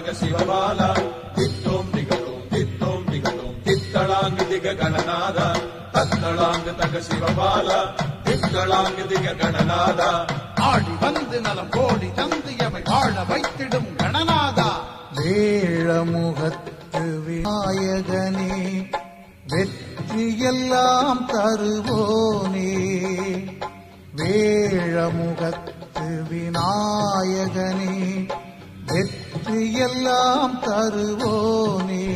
தக சிவபால தித்தோம் திகழும் தித்தோம் திகழும் தித்தளாங்கு திக கணநாத தத்தளாங்கு தக சிவபால தித்தளாங்கு திக கணநாத ஆடி வந்து நலம் கோடி தந்து எமை வாழ வைத்திடும் கணநாதா வேழமுகத்து விநாயகனே வெற்றியெல்லாம் தருவோனே வேழமுகத்து விநாயகனே வெற்றியெல்லாம் தருவோனே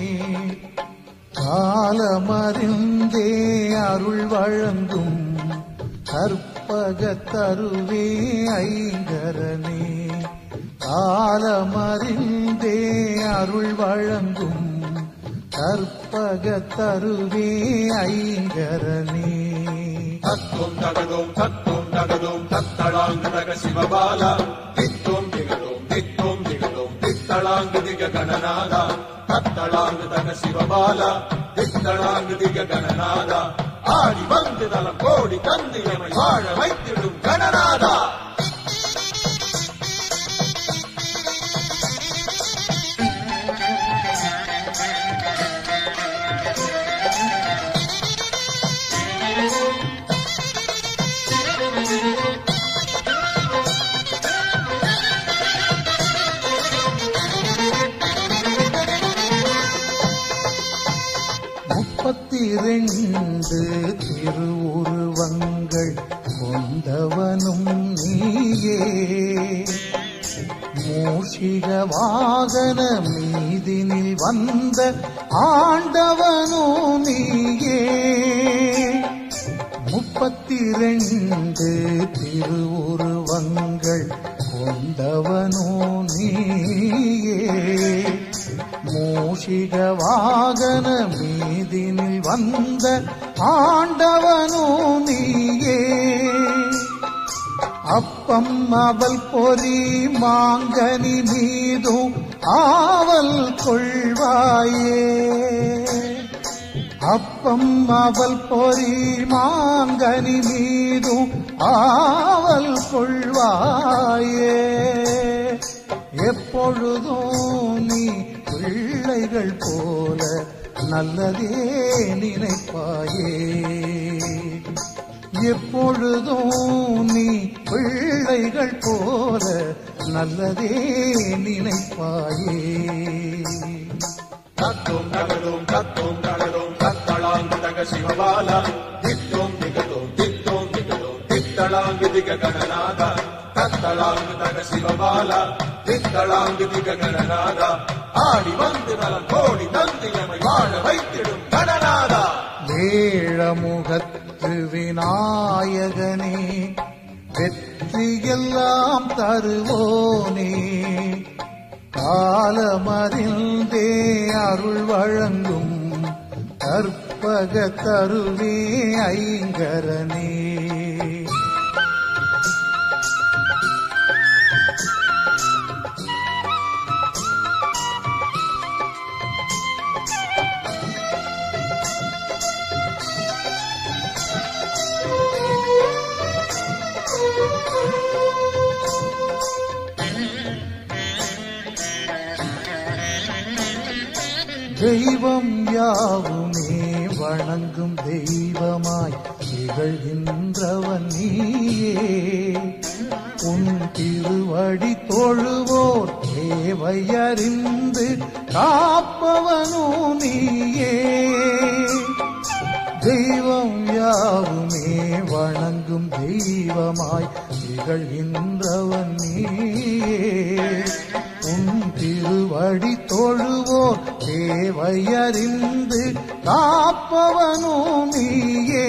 காலமறிந்தே அருள் வழங்கும் கற்பக தருவே ஐங்கரனே காலமறிந்தே அருள் வழங்கும் கற்பக தருவே ஐங்கரனே தத்துவம் தகதும் தத்துவம் தகதும் தத்தளாங்கு தக சிவபால தித்தோம் திகழும் தித்தோம் திகழும் தித்தளாங்கு திக கணநாத தத்தளாங்கு தக சிவபால தித்தளாங்கு திக கணநாத ஆடி வந்து நலம் கோடி தந்து எமை வாழ வைத்திடும் கணநாதா முப்பத்தி ரெண்டு திருவுருவங்கள் கொண்டவனும் நீயே மூஷிக வாகன மீதினில் வந்த ஆண்டவனும் நீயே முப்பத்தி ரெண்டு திருவுருவங்கள் கொண்டவனோ நீயே மூஷிக வாகன மீதினில் வந்த ஆண்டவனோ நீயே அப்பம் அவள் பொறி மாங்கனி மீதும் ஆவல் கொள்வாயே அப்பம் அவள் பொறி மாங்கனி மீதும் ஆவல் கொள்வாயே எப்பொழுதும் நீ பிள்ளைகள் போல நல்லதே நினைப்பாயே எப்பொழுதும் நீ பிள்ளைகள் போல நல்லதே நினைப்பாயே தத்துவம் தகதும் தத்துவம் தகதும் தத்தளாங்கு தக சிவபால தித்தோம் திகதும் தித்தோம் திகதும் தித்தளாங்கு திக கணநாத தத்தளாங்கு தக சிவபால தித்தளாங்கு திக கணநாத ஆடி வந்து நலம் கோடி தந்து எமை வாழ வைத்திடும் கணநாதா வேழமுகத்து விநாயகனே வெற்றியெல்லாம் தருவோனே காலமறிந்தே அருள் வழங்கும் கற்பக தருவே ஐங்கரனே தெய்வம் யாவுமே வணங்கும் தெய்வமாய் திகழ்கின்றவன் நீயே உன் திருவடி தொழுவோர் தேவையறிந்து காப்பவனோ நீயே தெய்வம் யாவுமே வணங்கும் தெய்வமாய் திகழ்கின்றவன் நீயே உன் திருவடி தொழுவோர் தேவையறிந்து காப்பவனோ நீயே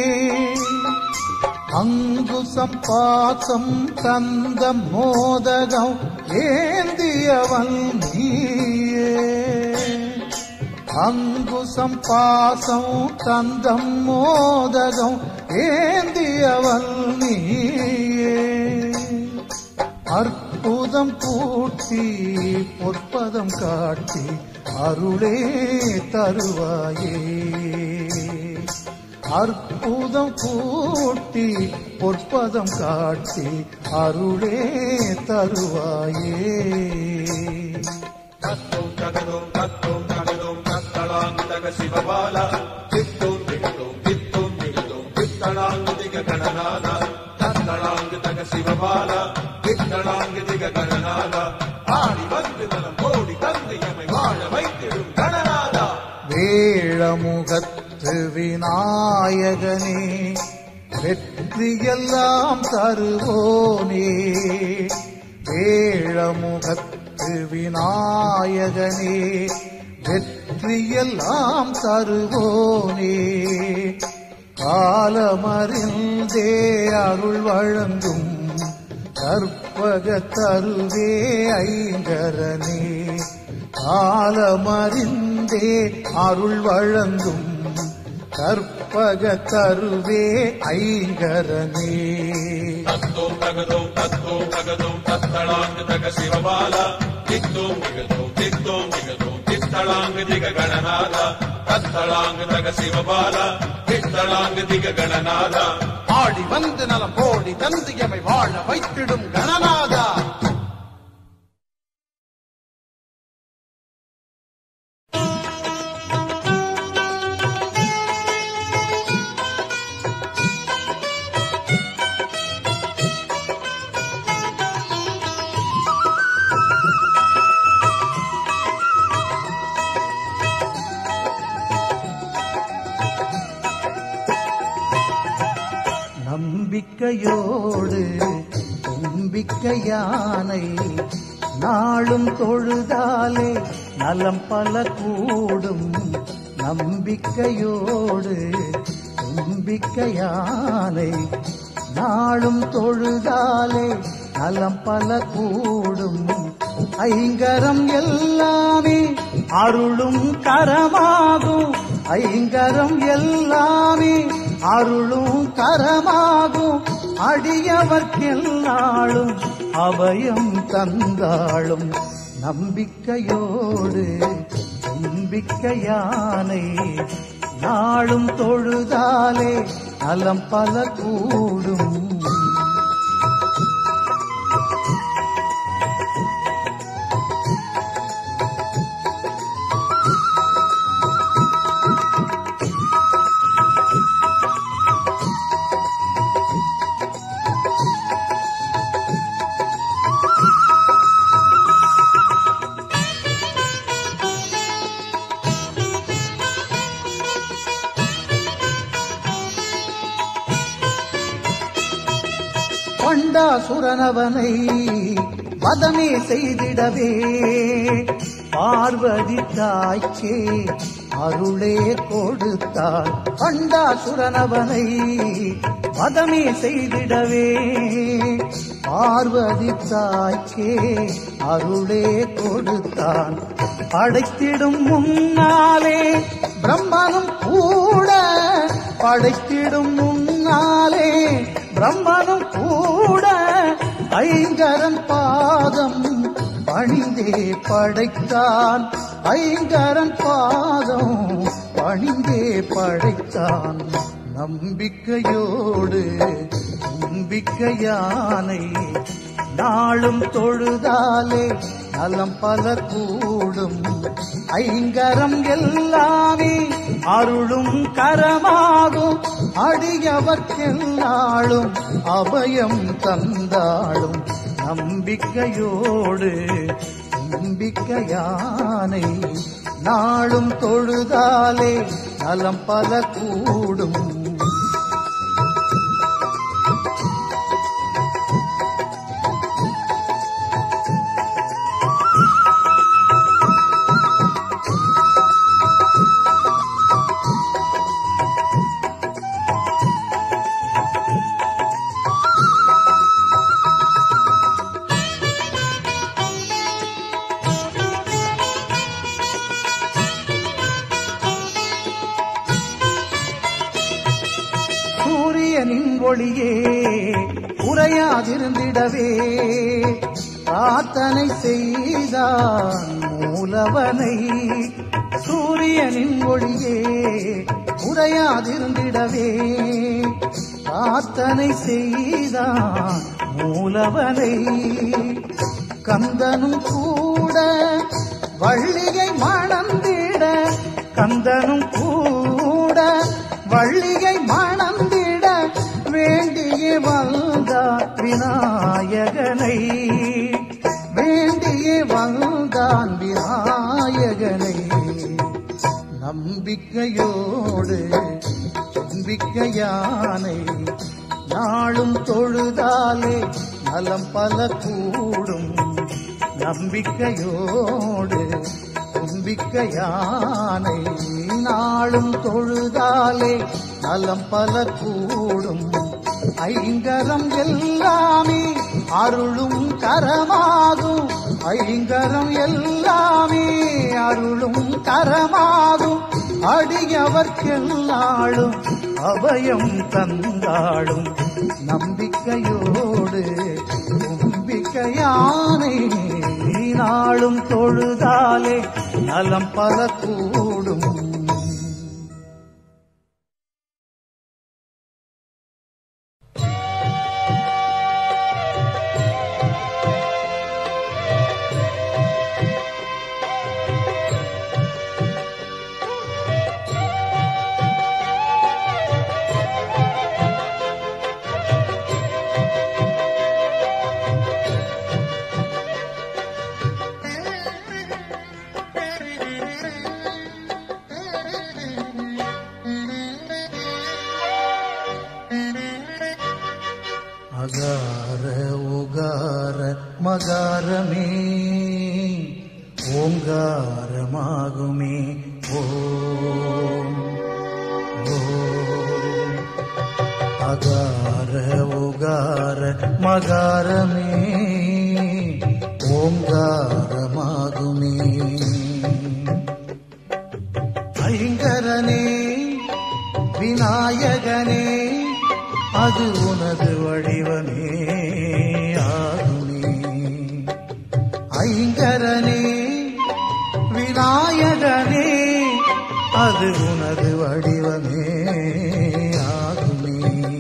அங்குசம் பாசம் தந்த மோதகம் ஏந்தியவன் நீயே அங்குசம் பாசம் தந்தம் மோதகம் ஏந்தியவள் நீயே அற்புதம் கூட்டி பொற்பதம் காட்டி அருளே தருவாயே அற்புதம் கூட்டி பொற்பதம் காட்டி அருளே தருவாயே தகதும் தத்தும் தகதும் தத்தளாங்கு தக சிவபால தித்தும் திகதும் தித்தும் திகதும் தித்தளாங்கு திக கணநாத தத்தளாங்கு தக சிவபால தித்தளாங்கு திக கணநாத ஆடி வந்து நலம் கோடி தந்தை எமை வாழ வைத்திடும் கணநாதா வேழமுகத்து விநாயகனே வெற்றியெல்லாம் தருவோனே வேழமுகத்து விநாயகனே வெற்றியெல்லாம் தருவோனே காலமறிந்தே அருள் வழங்கும் கற்பக தருவே ஐங்கரனே காலமறிந்தே அருள் வழங்கும் கற்பக தருவே ஐங்கரனே தத்தோம் தகதோம் தத்தோம் தகதோம் தத்தளாங்கு தக சிவபால தித்தோம் திகதோம் தித்தோம் திகதோம் தித்தளாங்கு திக கணநாத தத்தளாங்கு தக சிவபால தித்தளாங்கு திக கணநாத ஆடி வந்து நலம் கோடி தந்து எமை வாழ வைத்திடும் கணநாதா நம்பிக்கையோடு தும்பிக்கை யானை நாளும் தொழுதாலே நலம் பல கூடும் நம்பிக்கையோடு தும்பிக்கை யானை நாளும் தொழுதாலே நலம் பல கூடும் ஐங்கரம் எல்லாமே அருளும் கரமாகும் ஐங்கரம் எல்லாமே அருளும் கரமாகும் அடியவர்க்கெல்லாளும் அபயம் தந்தாளும் நம்பிக்கையோடு நம்பிக்கையானை நாளும் தொழுதாலே நலம் பல கூடும் பண்டாசுரனவனை வதமே செய்திடவே பார்வதி தாய்க்கே அருளே கொடுத்தார் பண்டாசுரனவனை வதமே செய்திடவே பார்வதி தாய்க்கே அருளே கொடுத்தான் படைத்திடும் முன்னாலே பிரம்மனும் கூட படைத்திடும் முன்னாலே பிரம்மனும் கூட ஐங்கரன் பாதம் பணிந்தே படைத்தான் ஐங்கரன் பாதம் பணிந்தே படைத்தான் நம்பிக்கையோடு நம்பிக்கையானை நாளும் தொழுதாலே நலம் பல கூடும் ஐங்கரம் எல்லாமே அருளும் கரமாகும் அடியவர்க்கெல்லாளும் அபயம் தந்தாளும் நம்பிக்கையோடு நம்பிக்கையானை நாளும் தொழுதாலே நலம் பல கூடும் சூரியனின் ஒளியே குறையாதிருந்திடவே பிரார்த்தனை செய்தான் மூலவனை சூரியனின் ஒளியே குறையாதிருந்திடவே பிரார்த்தனை செய்தான் மூலவனை கந்தனும் கூட வள்ளியை மணந்திட கந்தனும் கூட வள்ளியை மணந்திட வேண்டிய வந்தான் விநாயகனை வேண்டிய வந்தான் விநாயகனை நம்பிக்கையோடு நம்பிக்கையானை நாளும் தொழுதாலே நலம் பல கூடும் நம்பிக்கையோடு நம்பிக்கையானை நாளும் தொழுதாலே நலம் பல கூடும் ஐங்கரம் எல்லாமே அருளும் கரமாகும் ஐங்கரம் எல்லாமே அருளும் கரமாகும் அடியவர்க்கெல்லாளும் அபயம் தந்தாளும் நம்பிக்கையோடு நம்பிக்கையானை நாளும் தொழுதாலே நலம் பல கூடும் அகார உகார மகாரமே ஓங்காரமாகுமே ஓம் ஓம் அகார உகார மகாரமே ஓங்காரமாகுமே ஐங்கரனே விநாயகனே அது உனது வடிவமே ஆகுமே ஐங்கரனே விநாயகனே அது உனது வடிவமே ஆகுமே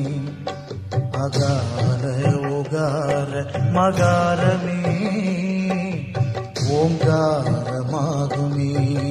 அகார உகார மகாரமே ஓங்காரமாகுமே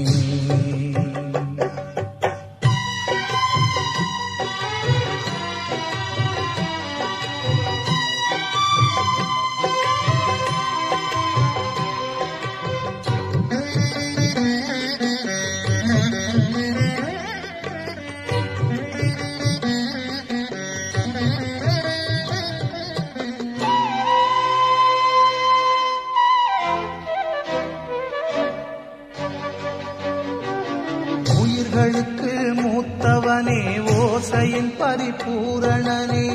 உயிர்களுக்கு மூத்தவனே ஓசையின் பரிபூரணனே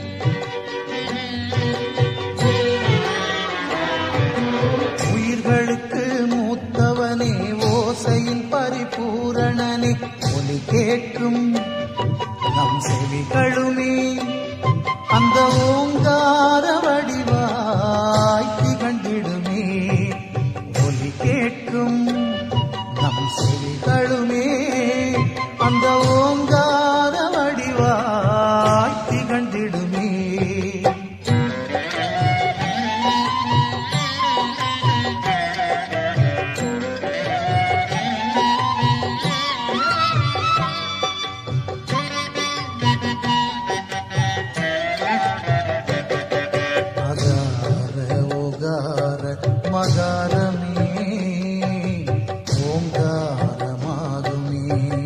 உயிர்களுக்கு மூத்தவனே ஓசையின் பரிபூரணனே ஒலி கேட்கும் நம் செவிகளுமே அந்த ஓங்கார வடிவாய் திகழ்ந்திடுமே ஒலி கேட்கும் நம் செவிகளுமே அந்த ஓங்கார வடிவாய் திகழ்ந்திடுமே அகார உகார மகாரமே ஓங்காரமாகுமே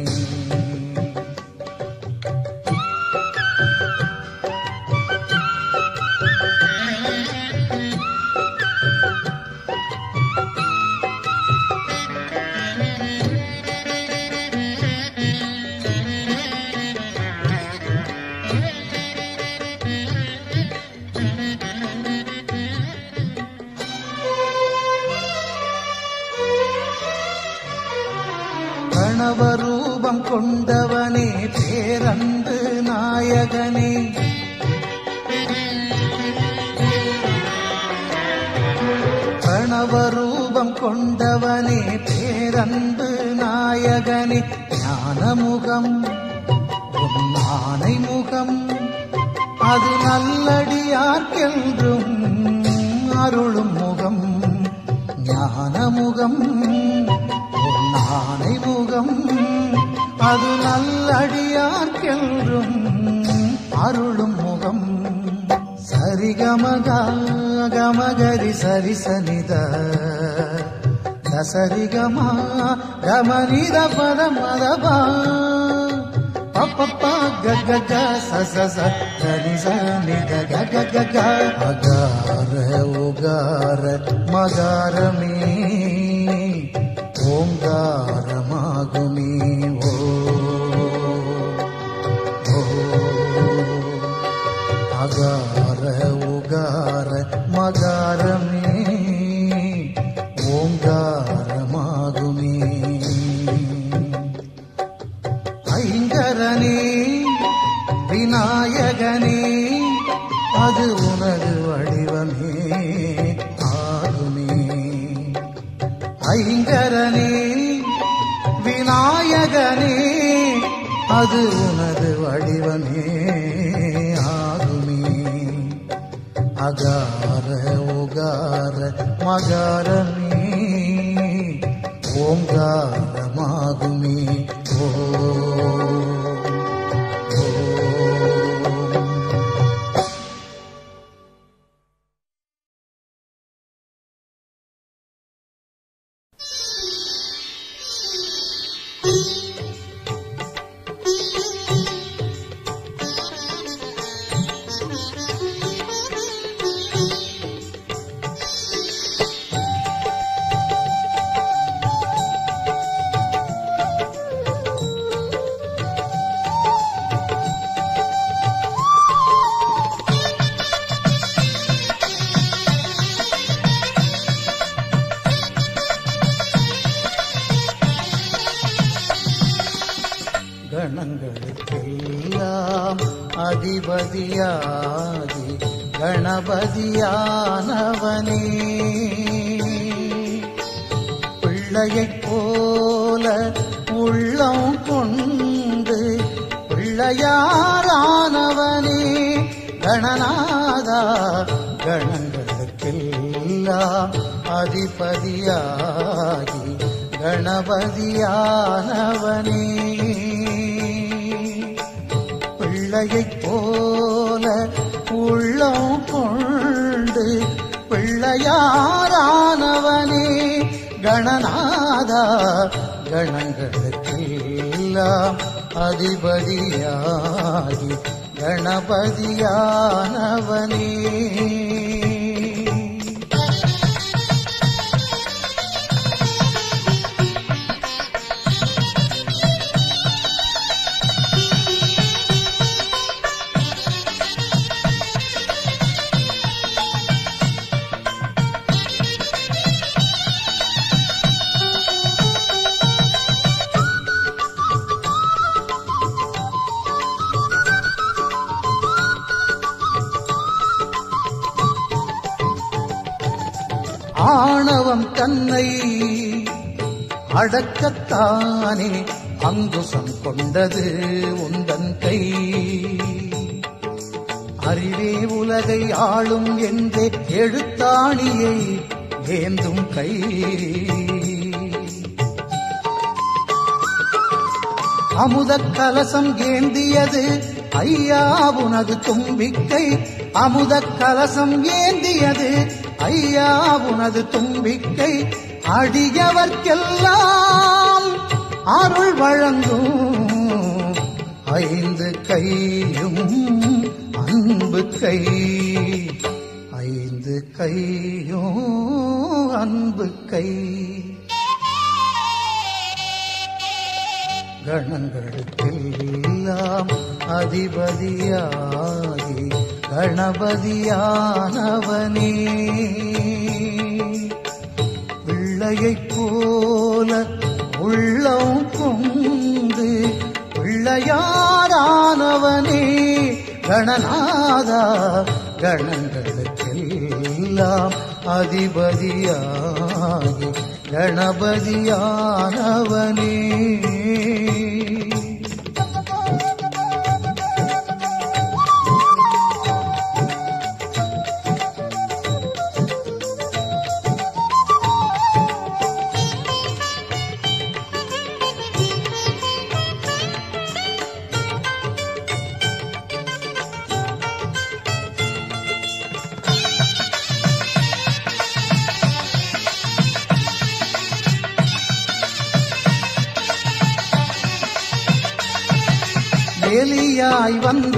பிரணவரூபம் கொண்டவனே பேரன்பு நாயகனே பிரணவரூபம் கொண்டவனே பேரன்பு நாயகனே ஞானமுகம் உன் ஆனை முகம் அது நல்லடியார்க்கென்றும் அருளும் முகம் ஞானமுகம் பொன்னானை முகம் அது நல்லடியார்க்கென்றும் அருளும் முகம் சரிகமக கமகரி சரிசனித தசரிகமா கமனித பதமதபா பப்பப்பா கக சச சரி சனித கக கக அகார உகார மகாரமே ஓங்காரமாகுமே ஓ ஓ அகார உகார மகாரமே ஓங்காரமாகுமே ஐங்கரனே விநாயகனே அது உனது வடிவமே ஆகுமே ஐங்கரனே விநாயகனே அது உனது வடிவமே ஆகுமே அகார உகார மகாரமே ஓங்காரமாகுமே ஓ ஓ கணங்களுக்கெல்லாம் அதிபதியாகி கணபதியானவனே பிள்ளையைப் போல உள்ளம் கொண்டு பிள்ளையாரானவனே கணநாதா கணங்களுக்கெல்லாம் அதிபதியாகி கணபதியானவனே பிள்ளையைப் போல உள்ளம் கொண்டு பிள்ளையாரானவனே கணநாதா கணங்களுக்கெல்லாம் அதிபதியாகி கணபதியானவனே ஆணவம் தன்னை அடக்கத்தானே அங்குசம் கொண்டது உந்தன் கை அறிவே உலகை ஆளும் என்றே எழுத்தாணியை ஏந்தும் கை அமுதக் கலசம் ஏந்தியது ஐயா உனது தும்பிக்கை அமுதக் கலசம் ஏந்தியது ஐயா உனது தும்பிக்கை அடியவர்க்கெல்லாம் அருள் வழங்கும் ஐந்து கையும் அன்பு கை ஐந்து கையும் அன்பு கை கணங்களுக்கெல்லாம் அதிபதியாகி கணபதியானவனே பிள்ளையைப் போல உள்ளம் கொண்டு பிள்ளையாரானவனே கணநாதா கணங்களுக்கெல்லாம் அதிபதியாகி கணபதியானவனே எலியாய் வந்த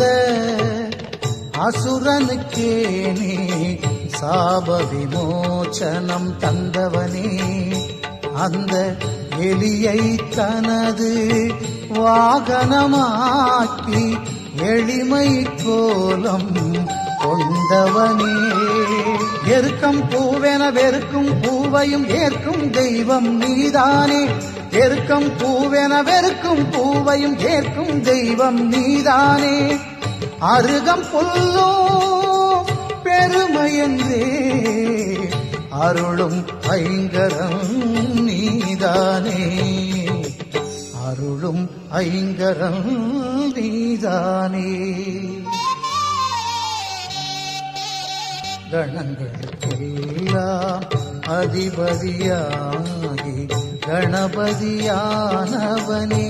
அசுரனுக்கே நீ சாப விமோச்சனம் தந்தவனே அந்த எலியை தனது வாகனமாக்கி எளிமை கோலம் கொண்டவனே எருக்கம் பூவென வெறுக்கும் பூவையும் ஏற்கும் தெய்வம் நீதானே எருக்கம் பூவென வெறுக்கும் பூவையும் ஏற்கும் தெய்வம் நீதானே அருகம் புல்லோ பெருமையென்றே அருளும் ஐங்கரம் நீதானே அருளும் ஐங்கரம் நீதானே கணங்களுக்கெல்லாம் அதிபதியாகி கணபதியானவனே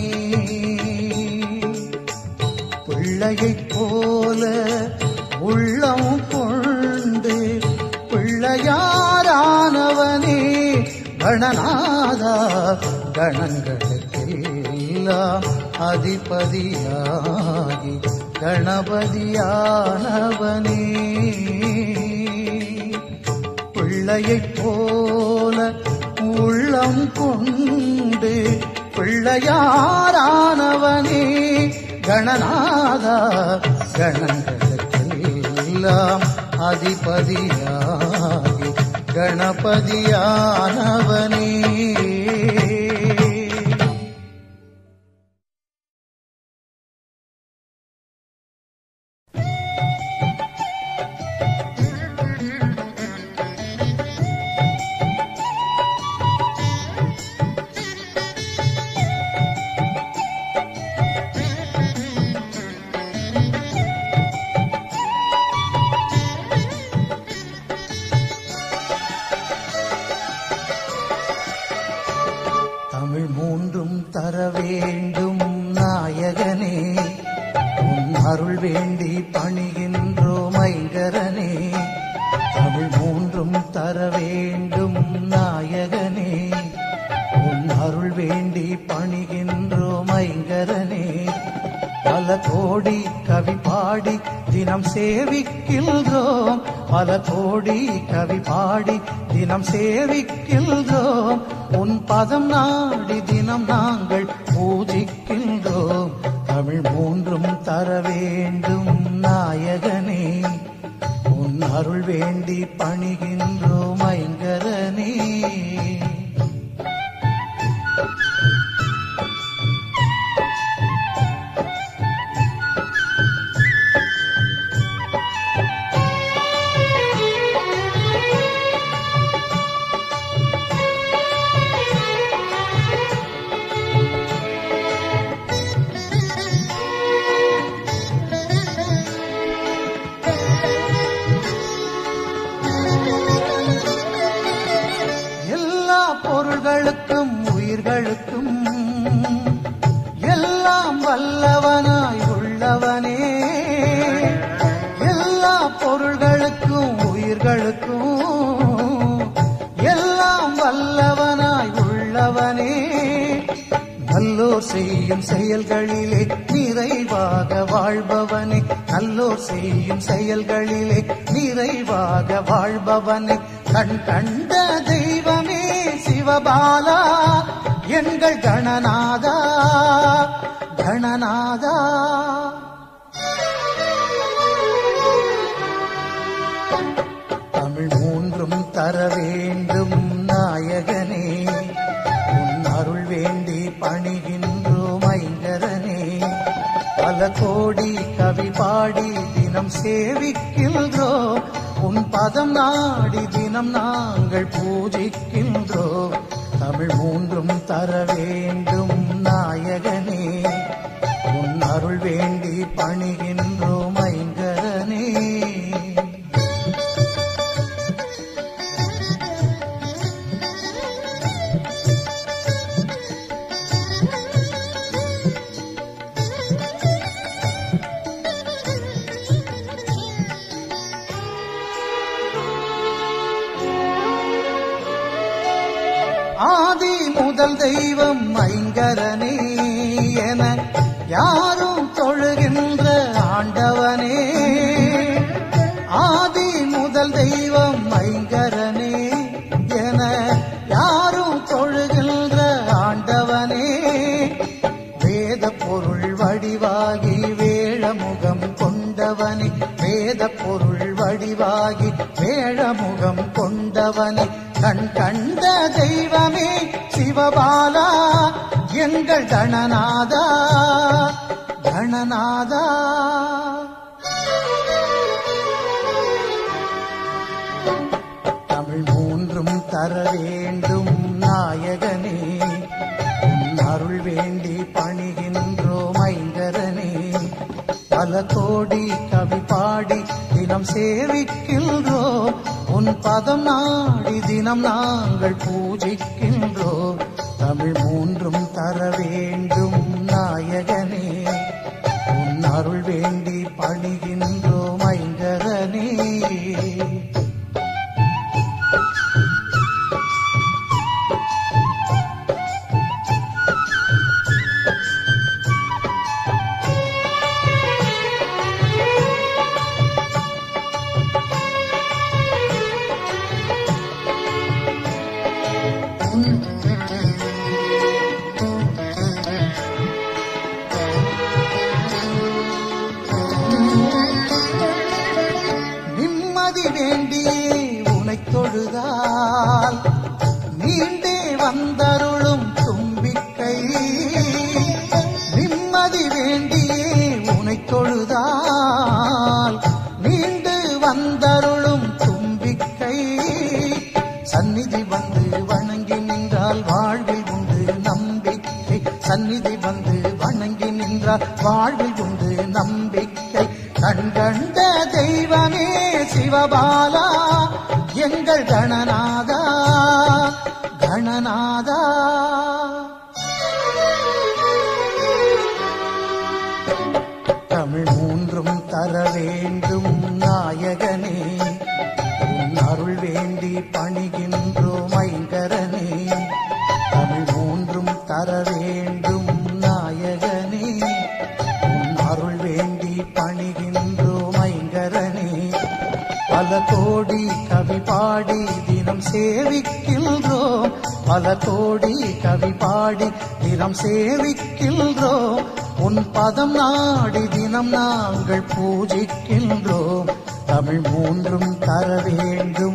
பிள்ளையைப் போல உள்ளம் கொண்டு பிள்ளையாரானவனே கணநாதா கணங்களுக்கெல்லாம் அதிபதியாகி கணபதியானவனே பிள்ளையைப் போல உள்ளம் கொண்டு பிள்ளையாரானவனே கணநாதா கணங்களுக்கெல்லாம் அதிபதியாகி கணபதியானவனே தமிழ் மூன்றும் தர வேண்டும் நாயகனே உன் அருள் வேண்டி பணிகின்றோம் ஐங்கரனே தமிழ் மூன்றும் தர வேண்டும் நாயகனே உன் அருள் வேண்டி பணிகின்றோம் ஐங்கரனே பல கோடி கவி பாடி தினம் சேவிக்கின்றோம் பல கோடி கவி பாடி தினம் சேவிக்கின்றோம் உன் பதம் நாடி தினம் நாங்கள் பூஜிக்கின்றோம் தமிழ் மூன்றும் தர வேண்டும் நாயகனே உன் அருள் வேண்டி பணிகின்றோம் ஐங்கரனே எல்லா பொருள்களுக்கும் உயிர்களுக்கும் எல்லாம் வல்லவனாய் உள்ளவனே எல்லா பொருள்களுக்கும் உயிர்களுக்கும் எல்லாம் வல்லவனாய் உள்ளவனே நல்லோர் செய்யும் செயல்களிலே நிறைவாக வாழ்பவனே நல்லோர் செய்யும் செயல்களிலே நிறைவாக வாழ்பவனே கண் கண்ட தெய்வமே சிவபாலா எங்கள் கணநாதா கணநாதா தமிழ் மூன்றும் தர வேண்டும் நாயகனே உன் அருள் வேண்டி பணிகின்றோம் ஐங்கரனே பல கோடி கவி பாடி தினம் சேவிக்கின்றோம் உன் பதம் நாடி தினம் நாங்கள் பூஜிக்கின்றோம் தமிழ் மூன்றும் தர வேண்டும் நாயகனே உன் அருள் வேண்டி பணிகின்றோம் ஐங்கரனே ஆதி முதல் தெய்வம் ஐங்கரனே என யாரும் தொழுக பொருள் வடிவாகி வேழமுகம் கொண்டவனே வேத பொருள் வடிவாகி வேழமுகம் கொண்டவனே கண் கண்ட தெய்வமே சிவபாலா எங்கள் கணநாதா கணநாதா தமிழ் மூன்றும் தர வேண்டும் நாயகனே உன் அருள் வேண்டி பணிகின்றோம் ஐங்கரனே பல கோடி கவி பாடி தினம் சேவிக்கின்றோம் உன் பதம் நாடி தினம் நாங்கள் பூஜிக்கின்றோம் தமிழ் மூன்றும் தர வேண்டும் நாயகனே உன் அருள் வேண்டி பணிகின்றோம் ஐங்கரனே நிம்மதி வேண்டியே உனை தொழுதால் நீண்டே வந்தருளும் தும்பிக்கை நிம்மதி வேண்டியே உனை தொழுதால் நீண்டு வந்தருளும் தும்பிக்கை சந்நிதி வந்து வணங்கி நின்றால் வாழ்வில் உண்டு நம்பிக்கை சந்நிதி வந்து வணங்கி நின்றால் வாழ்வில் உண்டு நம்பிக்கை கண் கண்ட தெய்வமே சிவபாலா எங்கள் கணநாதா கணநாதா தமிழ் மூன்றும் தர வேண்டும் நாயகனே உன் அருள் வேண்டி பணிகின்றோம் ஐங்கரனே தமிழ் மூன்றும் தர வேண்டும் நாயகனே உன் அருள் வேண்டி பணிகின்றோம் ஐங்கரனே பல கோடி கவி பாடி தினம் சேவிக்கின்றோம் பல கோடி கவி பாடி தினம் சேவிக்கின்றோம் உன் பதம் நாடி தினம் நாங்கள் பூஜிக்கின்றோம் தமிழ் மூன்றும் தர வேண்டும்